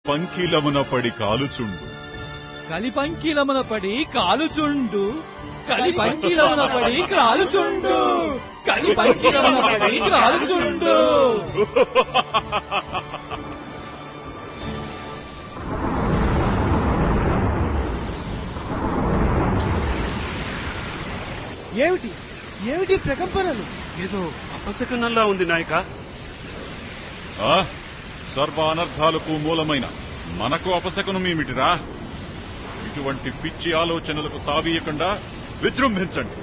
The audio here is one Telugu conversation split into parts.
పంకిలమున పడి కాలుచుండు కలిపంకిలమున పడి కాలుచుండు కలిపంకిలమున పడి కాలుచుండు కలిపంకిలమున పడి కాలుచుండు ఏమిటి ఏమిటి ప్రకంపనలు ఏదో అపశకనంలా ఉంది నాయక ఆ సర్వ అనర్థాలకు మూలమైన మనకు అపశకునమేమిటిరా ఇటువంటి పిచ్చి ఆలోచనలకు తావీయకుండా విజృంభించండి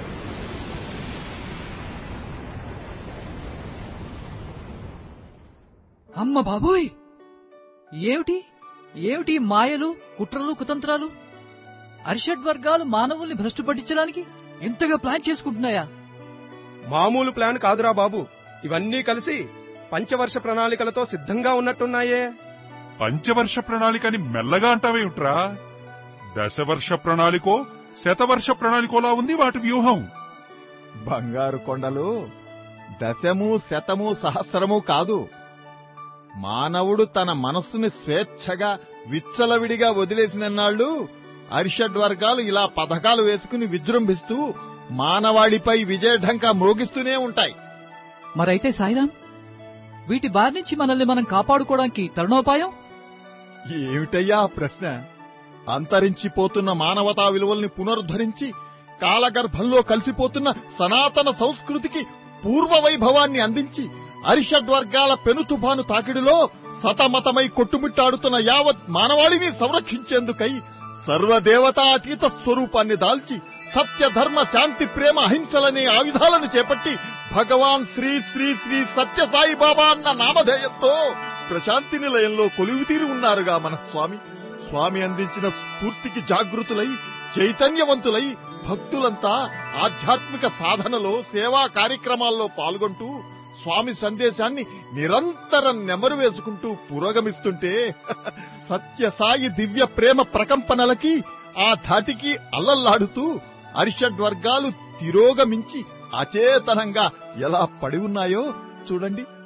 అమ్మ బాబోయ్ ఏమిటి ఏమిటి ఈ మాయలు కుట్రలు కుతంత్రాలు అరిషడ్ వర్గాలు మానవుల్ని భ్రష్టు పట్టించడానికి ఎంతగా ప్లాన్ చేసుకుంటున్నాయా మామూలు ప్లాన్ కాదురా బాబు ఇవన్నీ కలిసి పంచవర్ష ప్రణాళికలతో సిద్ధంగా ఉన్నట్టున్నాయే పంచవర్ష ప్రణాళికని మెల్లగా అంటావేమిట్రా దశవర్ష ప్రణాళికో శతవర్ష ప్రణాళికోలా ఉంది వాటి వ్యూహం బంగారు కొండలు దశము శతము సహస్రము కాదు మానవుడు తన మనస్సుని స్వేచ్ఛగా విచ్చలవిడిగా వదిలేసినన్నాళ్ళు అరిషడ్ వర్గాలు ఇలా పథకాలు వేసుకుని విజృంభిస్తూ మానవాళిపై విజయఢంకా మ్రోగిస్తూనే ఉంటాయి మరైతే సాయిరాం వీటి బారి నుంచి మనల్ని మనం కాపాడుకోవడానికి తరుణోపాయం ఏమిటయ్యా ఆ ప్రశ్న అంతరించిపోతున్న మానవతా విలువల్ని పునరుద్ధరించి కాలగర్భంలో కలిసిపోతున్న సనాతన సంస్కృతికి పూర్వ వైభవాన్ని అందించి అరిషడ్ వర్గాల పెనుతుఫాను తాకిడిలో సతమతమై కొట్టుమిట్టాడుతున్న యావత్ మానవాళిని సంరక్షించేందుకై సర్వదేవతాతీత స్వరూపాన్ని దాల్చి సత్య ధర్మ శాంతి ప్రేమ అహింసలనే ఆయుధాలను చేపట్టి భగవాన్ శ్రీ శ్రీ శ్రీ సత్య సాయిబాబా అన్న నామధేయంతో ప్రశాంతి నిలయంలో కొలువుతీరి ఉన్నారుగా మన స్వామి స్వామి అందించిన స్ఫూర్తికి జాగృతులై చైతన్యవంతులై భక్తులంతా ఆధ్యాత్మిక సాధనలో సేవా కార్యక్రమాల్లో పాల్గొంటూ స్వామి సందేశాన్ని నిరంతరం నెమరు వేసుకుంటూ పురోగమిస్తుంటే సత్య సాయి దివ్య ప్రేమ ప్రకంపనలకి ఆ ధాటికి అల్లల్లాడుతూ అరిషడ్ వర్గాలు తిరోగమించి అచేతనంగా ఎలా పడి ఉన్నాయో చూడండి